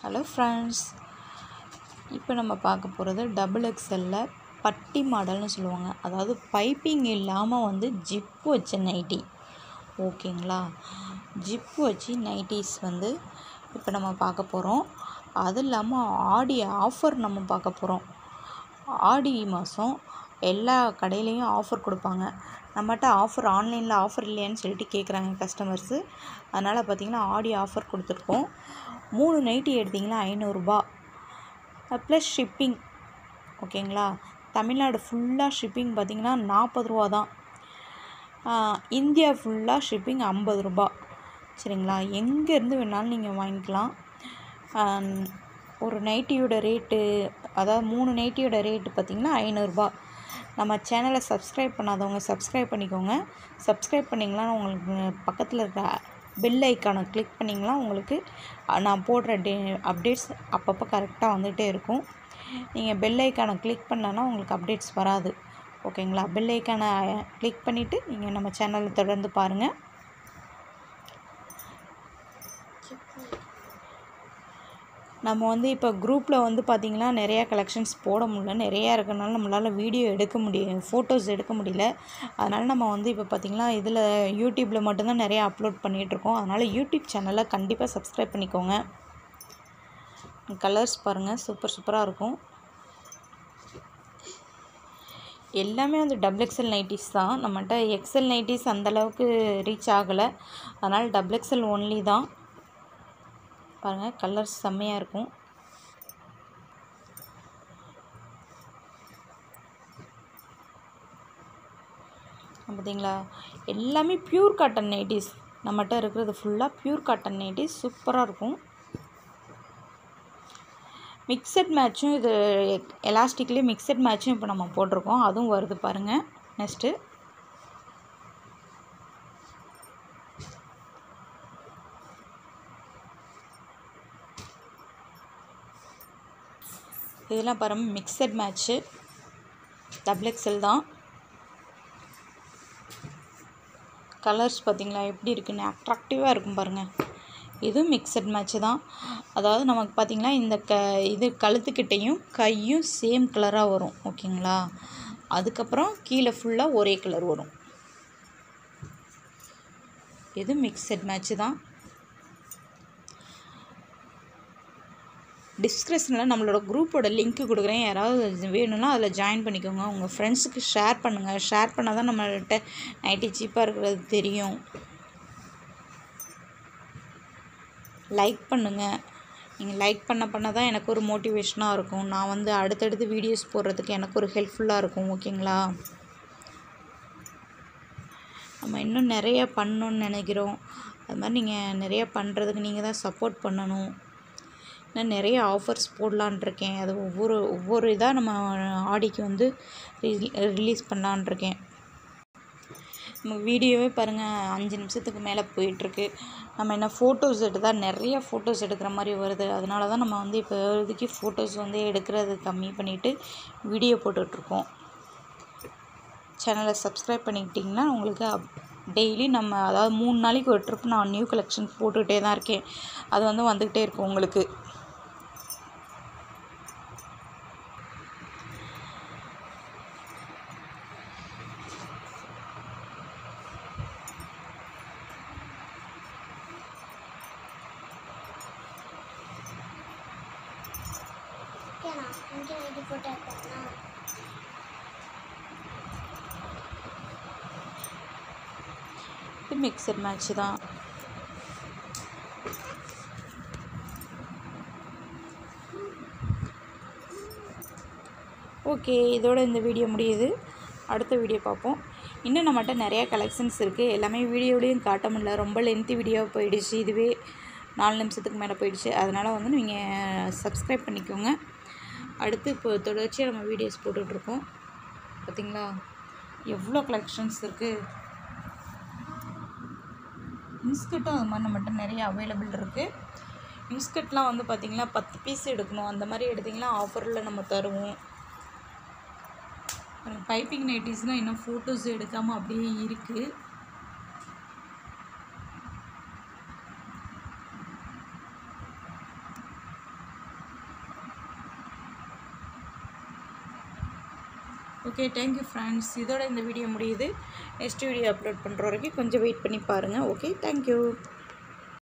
hello friends இப்போ நம்ம பார்க்க போகிறது டபுள் எக்ஸலில் பட்டி மாடல்னு சொல்லுவாங்க அதாவது பைப்பிங் இல்லாமல் வந்து ஜிப் வச்ச நைட்டி ஓகேங்களா ஜிப் வச்சு நைட்டிஸ் வந்து இப்போ நம்ம பார்க்க போகிறோம் அது இல்லாமல் ஆடி ஆஃபர் நம்ம பார்க்க போகிறோம் ஆடி மாதம் எல்லா கடையிலையும் ஆஃபர் கொடுப்பாங்க நம்மகிட்ட ஆஃபர் ஆன்லைனில் ஆஃபர் இல்லையான்னு சொல்லிட்டு கேட்குறாங்க கஸ்டமர்ஸு அதனால் பார்த்திங்கன்னா ஆடி ஆஃபர் கொடுத்துருக்கோம் மூணு நைட்டி எடுத்திங்கன்னா ஐநூறுரூபா ப்ளஸ் ஷிப்பிங் ஓகேங்களா தமிழ்நாடு ஃபுல்லாக ஷிப்பிங் பார்த்திங்கன்னா நாற்பது ரூபா தான் இந்தியா ஃபுல்லாக ஷிப்பிங் ஐம்பது ரூபா சரிங்களா எங்கேருந்து வேணாலும் நீங்கள் வாங்கிக்கலாம் ஒரு நைட்டியோட ரேட்டு அதாவது மூணு நைட்டியோட ரேட்டு பார்த்திங்கன்னா ஐநூறுரூபா நம்ம சேனலை சப்ஸ்கிரைப் பண்ணாதவங்க சப்ஸ்கிரைப் பண்ணிக்கோங்க சப்ஸ்கிரைப் பண்ணிங்களா உங்களுக்கு பக்கத்தில் இருக்க பெல் ஐக்கானை கிளிக் பண்ணிங்களா உங்களுக்கு நான் போடுற டே அப்டேட்ஸ் அப்பப்போ கரெக்டாக வந்துகிட்டே இருக்கும் நீங்கள் பெல் ஐக்கானை கிளிக் பண்ணனா உங்களுக்கு அப்டேட்ஸ் வராது ஓகேங்களா பெல் ஐக்கானை கிளிக் பண்ணிவிட்டு நீங்கள் நம்ம சேனலை தொடர்ந்து பாருங்கள் நம்ம வந்து இப்போ குரூப்பில் வந்து பார்த்திங்கன்னா நிறையா கலெக்ஷன்ஸ் போட முடியல நிறையா இருக்கனால நம்மளால் வீடியோ எடுக்க முடியும் ஃபோட்டோஸ் எடுக்க முடியல அதனால் நம்ம வந்து இப்போ பார்த்திங்கன்னா இதில் யூடியூப்பில் மட்டும்தான் நிறையா அப்லோட் பண்ணிகிட்ருக்கோம் அதனால் யூடியூப் சேனலை கண்டிப்பாக சப்ஸ்கிரைப் பண்ணிக்கோங்க கலர்ஸ் பாருங்கள் சூப்பர் சூப்பராக இருக்கும் எல்லாமே வந்து டபுள் எக்ஸல் நைட்டிஸ் தான் நம்மகிட்ட எக்ஸல் நைட்டிஸ் அந்தளவுக்கு ரீச் ஆகலை அதனால் டபுள் எக்ஸல் ஒன்லி தான் பாருங்கள் கலர்ஸ் செம்மையாக இருக்கும் பார்த்தீங்களா எல்லாமே ப்யூர் காட்டன் நைட்டிஸ் நம்மகிட்ட இருக்கிறது ஃபுல்லாக ப்யூர் காட்டன் நைட்டிஸ் சூப்பராக இருக்கும் மிக்சட் மேட்சும் இது எலாஸ்டிக்லேயே மிக்சட் மேட்சும் இப்போ நம்ம போட்டிருக்கோம் அதுவும் வருது பாருங்கள் நெக்ஸ்ட்டு இதெல்லாம் பாருங்கள் மிக்சட் மேட்ச்சு டபுள் எக்ஸல் தான் கலர்ஸ் பார்த்திங்களா எப்படி இருக்குன்னு அட்ராக்டிவாக இருக்கும் பாருங்கள் இதுவும் மிக்சட் மேட்ச்சு தான் அதாவது நமக்கு பார்த்திங்கன்னா இந்த க இது கழுத்துக்கிட்டையும் கையும் சேம் கலராக வரும் ஓகேங்களா அதுக்கப்புறம் கீழே ஃபுல்லாக ஒரே கலர் வரும் இது மிக்சட் மேட்ச்சு தான் டிஸ்கிரிப்ஷனில் நம்மளோட குரூப்போட லிங்க்கு கொடுக்குறேன் யாராவது வேணும்னா அதில் ஜாயின் பண்ணிக்கோங்க உங்கள் ஃப்ரெண்ட்ஸுக்கு ஷேர் பண்ணுங்கள் ஷேர் பண்ணால் தான் நம்மள்கிட்ட நைட்டி சீப்பாக இருக்கிறது தெரியும் லைக் பண்ணுங்கள் நீங்கள் லைக் பண்ண பண்ண தான் எனக்கு ஒரு மோட்டிவேஷனாக இருக்கும் நான் வந்து அடுத்தடுத்து வீடியோஸ் போடுறதுக்கு எனக்கு ஒரு ஹெல்ப்ஃபுல்லாக இருக்கும் ஓகேங்களா நம்ம இன்னும் நிறைய பண்ணணுன்னு நினைக்கிறோம் அது மாதிரி நீங்கள் நிறைய பண்ணுறதுக்கு நீங்கள் தான் சப்போர்ட் பண்ணணும் இன்னும் நிறைய ஆஃபர்ஸ் போடலான்ட்ருக்கேன் அது ஒவ்வொரு ஒவ்வொரு இதாக நம்ம ஆடிக்கு வந்து ரிலீஸ் பண்ணலான்ட்ருக்கேன் நம்ம வீடியோவே பாருங்கள் அஞ்சு நிமிஷத்துக்கு மேலே போயிட்டுருக்கு நம்ம என்ன ஃபோட்டோஸ் எடுத்தால் நிறைய ஃபோட்டோஸ் எடுக்கிற மாதிரி வருது அதனால தான் நம்ம வந்து இப்போ இதுக்கு ஃபோட்டோஸ் வந்து எடுக்கிறது கம்மி பண்ணிவிட்டு வீடியோ போட்டுட்ருக்கோம் சேனலை சப்ஸ்கிரைப் பண்ணிக்கிட்டிங்கன்னா உங்களுக்கு டெய்லி நம்ம அதாவது மூணு நாளைக்கு ஒரு ட்ரிப் நான் நியூ கலெக்ஷன் போட்டுக்கிட்டே தான் இருக்கேன் அது வந்து வந்துக்கிட்டே இருக்கும் உங்களுக்கு ఓకేనా ఇంకే ఇది ఫోటో ఎత్తానా இது மிக்சட் மேட்ச் தான் ஓகே இதோட இந்த வீடியோ முடியுது அடுத்த வீடியோ பார்ப்போம் இன்னும் நம்மகிட்ட நிறையா கலெக்ஷன்ஸ் இருக்குது எல்லாமே வீடியோலையும் காட்ட முடியல ரொம்ப லென்த்தி வீடியோ போயிடுச்சு இதுவே நாலு நிமிஷத்துக்கு மேலே போயிடுச்சு அதனால் வந்து நீங்கள் சப்ஸ்கிரைப் பண்ணிக்கோங்க அடுத்து இப்போ தொடர்ச்சியாக நம்ம வீடியோஸ் போட்டுட்ருக்கோம் பார்த்தீங்களா எவ்வளோ கலெக்ஷன்ஸ் இருக்குது இன்ஸ்கர்ட்டும் அது மாதிரி நம்மகிட்ட நிறைய அவைலபிள் இருக்குது இன்ஸ்கர்ட்லாம் வந்து பார்த்திங்கன்னா பத்து பீஸ் எடுக்கணும் அந்த மாதிரி எடுத்திங்கன்னா ஆஃபரில் நம்ம தருவோம் பைப்பிங் நைட்டிஸ்னால் இன்னும் ஃபோட்டோஸ் எடுக்காமல் அப்படியே இருக்குது ஓகே தேங்க்யூ ஃப்ரெண்ட்ஸ் இதோட இந்த வீடியோ முடியுது நெக்ஸ்ட் வீடியோ அப்லோட் பண்ணுற வரைக்கும் கொஞ்சம் வெயிட் பண்ணி பாருங்கள் ஓகே தேங்க்யூ